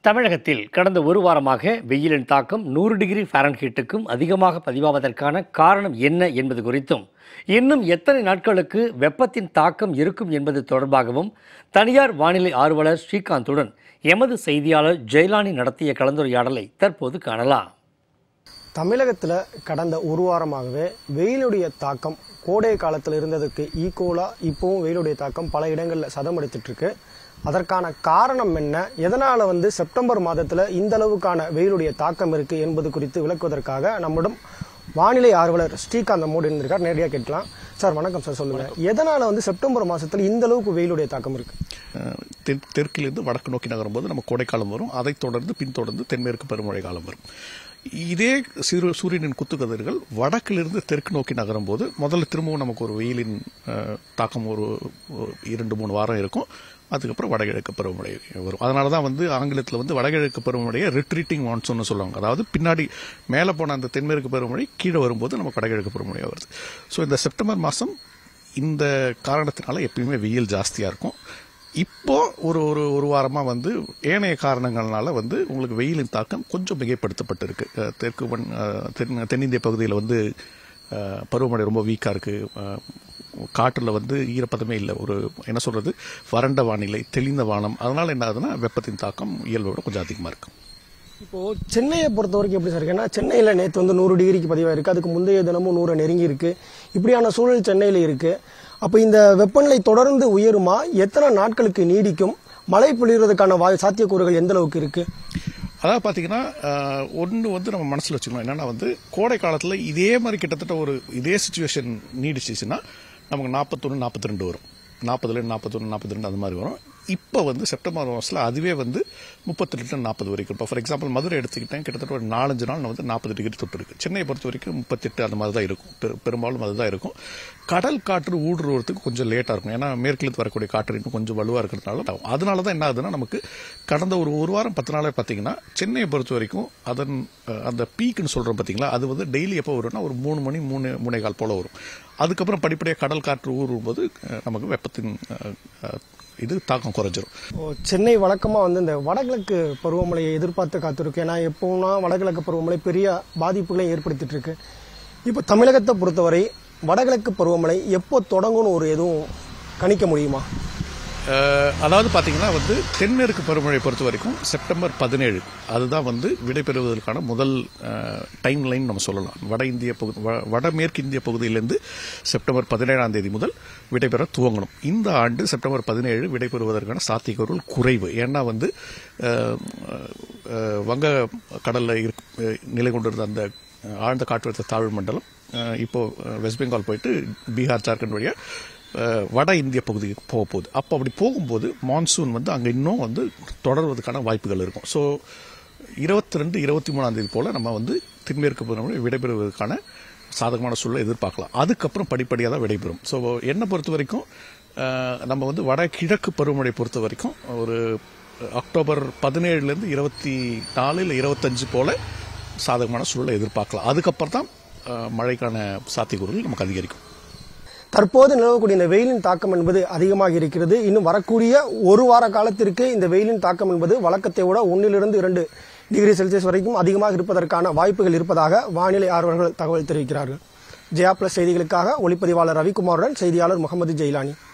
தமிழகத்தில் கடந்த ஒரு வாரமாக வெயிலின் தாக்கம் நூறு டிகிரி ஃபாரன்ஹீட்டுக்கும் அதிகமாக பதிவாவதற்கான காரணம் என்ன என்பது குறித்தும் இன்னும் எத்தனை நாட்களுக்கு வெப்பத்தின் தாக்கம் இருக்கும் என்பது தொடர்பாகவும் தனியார் வானிலை ஆர்வலர் ஸ்ரீகாந்துடன் எமது செய்தியாளர் ஜெயலானி நடத்திய கலந்துரையாடலை தற்போது காணலாம் தமிழகத்தில் கடந்த ஒரு வாரமாகவே வெயிலுடைய தாக்கம் கோடை காலத்தில் இருந்ததுக்கு ஈக்குவலாக இப்போவும் வெயிலுடைய தாக்கம் பல இடங்களில் சதம் எடுத்துட்டு இருக்கு அதற்கான காரணம் என்ன எதனால் வந்து செப்டம்பர் மாதத்தில் இந்த அளவுக்கான வெயிலுடைய தாக்கம் இருக்கு என்பது குறித்து விளக்குவதற்காக நம்மிடம் வானிலை ஆர்வலர் ஸ்ரீகாந்த் மோடி இருந்திருக்கார் நேரடியாக கேட்கலாம் சார் வணக்கம் சார் சொல்லுங்க எதனால் வந்து செப்டம்பர் மாதத்தில் இந்த அளவுக்கு வெயிலுடைய தாக்கம் இருக்கு அஹ் தென் தெற்கிலிருந்து வடக்கு நோக்கி நகரும்போது நம்ம கோடைக்காலம் வரும் அதைத் தொடர்ந்து பின்தொடர்ந்து தென்மேற்கு பருவமழை காலம் வரும் இதே சிறு சூரியனின் குத்துக்கதிர்கள் வடக்கிலிருந்து தெற்கு நோக்கி நகரும்போது முதல்ல திரும்பவும் நமக்கு ஒரு வெயிலின் அஹ், தாக்கம் ஒரு ஒரு இரண்டு மூணு வாரம் இருக்கும் அதுக்கப்புறம் வடகிழக்கு பருவமழை வரும் அதனால தான் வந்து ஆங்கிலத்தில் வந்து வடகிழக்கு பருவமழையை ரிட்ரீட்டிங் மான்சூன் சொல்லுவாங்க அதாவது பின்னாடி மேலே போன அந்த தென்மேற்கு பருவமழை கீழே வரும்போது நமக்கு வடகிழக்கு பருவமழையாக வருது ஸோ இந்த செப்டம்பர் மாதம் இந்த காரணத்தினால எப்பயுமே வெயில் ஜாஸ்தியாக இருக்கும் இப்போ ஒரு ஒரு ஒரு வாரமா வந்து ஏனைய காரணங்கள்னால வந்து உங்களுக்கு வெயிலின் தாக்கம் கொஞ்சம் மிகைப்படுத்தப்பட்டிருக்கு அஹ் தெற்கு வன் அஹ் தென் தென்னிந்திய பகுதியில் வந்து அஹ் பருவமழை ரொம்ப வீக்கா இருக்கு அஹ் காற்றுல வந்து ஈரப்பதமே இல்லை ஒரு என்ன சொல்றது வறண்ட வானிலை தெளிந்த வானம் அதனால என்ன ஆகுதுன்னா வெப்பத்தின் தாக்கம் இயல்பை விட கொஞ்சம் அதிகமா இருக்கு இப்போ சென்னையை பொறுத்த வரைக்கும் எப்படி சார் இருக்கு? ஏன்னா சென்னையில நேற்று வந்து நூறு டிகிரிக்கு பதிவாயிருக்கு அதுக்கு முந்தைய தினமும் நூறு நெருங்கி இருக்கு இப்படியான சூழல் சென்னையில இருக்கு அப்போ இந்த வெப்பநிலை தொடர்ந்து உயருமா எத்தனை நாட்களுக்கு நீடிக்கும் மழை பொழியறதுக்கான வாய் சாத்தியக்கூறுகள் எந்த அளவுக்கு இருக்கு அதாவது பார்த்தீங்கன்னா ஒன்று வந்து நம்ம மனசில் வச்சுக்கணும் என்னன்னா வந்து கோடை காலத்தில் இதே மாதிரி கிட்டத்தட்ட ஒரு இதே சுச்சுவேஷன் நீடிச்சிச்சுன்னா நமக்கு நாற்பத்தொன்று நாற்பத்தி ரெண்டு வரும் நாற்பதுல நாற்பத்தொன்று நாற்பத்தி ரெண்டு அந்த மாதிரி வரும் இப்போ வந்து செப்டம்பர் மாதத்தில் அதுவே வந்து முப்பத்தி ரெண்டு நாற்பது வரைக்கும் இப்போ ஃபார் எக்ஸாம்பிள் மதுரை எடுத்துக்கிட்டேன் கிட்டத்தட்ட ஒரு நாலஞ்சு நாள் வந்து நாற்பது டிகிரி தொட்டு இருக்கு சென்னையை பொறுத்த வரைக்கும் முப்பத்தெட்டு அந்த மாதிரி தான் இருக்கும் பெரு- பெரும்பாலும் அதுதான் இருக்கும் கடல் காற்று ஊடுருவறதுக்கு கொஞ்சம் லேட்டாக இருக்கும் ஏன்னா மேற்கிலிருந்து வரக்கூடிய காற்று இன்னும் கொஞ்சம் வலுவாக இருக்கிறதுனால அதனால தான் என்ன ஆகுதுன்னா நமக்கு கடந்த ஒரு ஒரு வாரம் பத்து நாளாக பார்த்தீங்கன்னா சென்னையை பொறுத்த வரைக்கும் அதன் அஹ், அந்த பீக்குன்னு சொல்கிறோம் பார்த்தீங்களா அது வந்து டெய்லி எப்போ வரும்னா ஒரு மூணு மணி மூணு மூணே கால் போல வரும் அதுக்கப்புறம் படிப்படியாக கடல் காற்று ஊறும்போது அஹ், நமக்கு வெப்பத்தின் அஹ், அஹ், இது தாக்கம் குறைஞ்சிரும் இப்போ சென்னை வழக்கமா வந்து இந்த வடகிழக்கு பருவமழையை எதிர்பார்த்து காத்திருக்கு ஏன்னா எப்போனா வடகிழக்கு பருவமழை பெரிய பாதிப்புகளை ஏற்படுத்திட்டு இருக்கு இப்போ தமிழகத்தை பொறுத்தவரை வடகிழக்கு பருவமழை எப்போ தொடங்கும்னு ஒரு எதுவும் கணிக்க முடியுமா அஹ், அதாவது பார்த்தீங்கன்னா வந்து தென்மேற்கு பருவமழை பொறுத்த வரைக்கும் செப்டம்பர் பதினேழு அதுதான் வந்து விடைபெறுவதற்கான முதல் டைம் லைன் நம்ம சொல்லலாம் வட இந்திய பகுதி வ- வடமேற்கு இந்திய பகுதியிலிருந்து செப்டம்பர் பதினேழாம் தேதி முதல் விடைபெற துவங்கணும் இந்த ஆண்டு செப்டம்பர் பதினேழு விடைபெறுவதற்கான சாத்தியக்கூறுகள் குறைவு ஏன்னா வந்து அஹ், அஹ், வங்க கடலில் இருக்க அஹ், நிலை கொண்டிருந்த அந்த அஹ், ஆழ்ந்த காற்றழுத்த தாழ்வு மண்டலம் அஹ், இப்போ அஹ், வெஸ்ட் பெங்கால் போயிட்டு பீகார் ஜார்க்கண்ட் வழியா அஹ், வட இந்திய பகுதிக்கு போக போகுது அப்போ அப்படி போகும்போது மான்சூன் வந்து அங்கே இன்னும் வந்து தொடர்வதற்கான வாய்ப்புகள் இருக்கும் ஸோ இருபத்தி ரெண்டு இருபத்தி மூணாம் தேதி போல நம்ம வந்து தென்மேற்கு பருவமழை விடைபெறுவதற்கான சாதகமான சூழலை எதிர்பார்க்கலாம் அதுக்கப்புறம் படிப்படியாக தான் விடைபெறும் ஸோ என்னை பொறுத்த வரைக்கும் அஹ், நம்ம வந்து வட கிழக்கு பருவமழை பொறுத்த வரைக்கும் ஒரு அக்டோபர் பதினேழுலேருந்து இருபத்தி நாலு இல்லை இருபத்தஞ்சு போல சாதகமான சூழலை எதிர்பார்க்கலாம் அதுக்கப்புறம் தான் அஹ், மழைக்கான சாத்தியக்கூறுகள் நமக்கு அதிகரிக்கும் தற்போது நிலவக்கூடிய இந்த வெயிலின் தாக்கம் என்பது அதிகமாக இருக்கிறது இன்னும் வரக்கூடிய ஒரு வார காலத்திற்கு இந்த வெயிலின் தாக்கம் என்பது வழக்கத்தை விட ஒன்னிலிருந்து இரண்டு டிகிரி செல்சியஸ் வரைக்கும் அதிகமாக இருப்பதற்கான வாய்ப்புகள் இருப்பதாக வானிலை ஆர்வலர்கள் தகவல் தெரிவிக்கிறார்கள் ஜெயா பிளஸ் செய்திகளுக்காக ஒளிப்பதிவாளர் ரவிக்குமாருடன் செய்தியாளர் முகமது ஜெயிலானி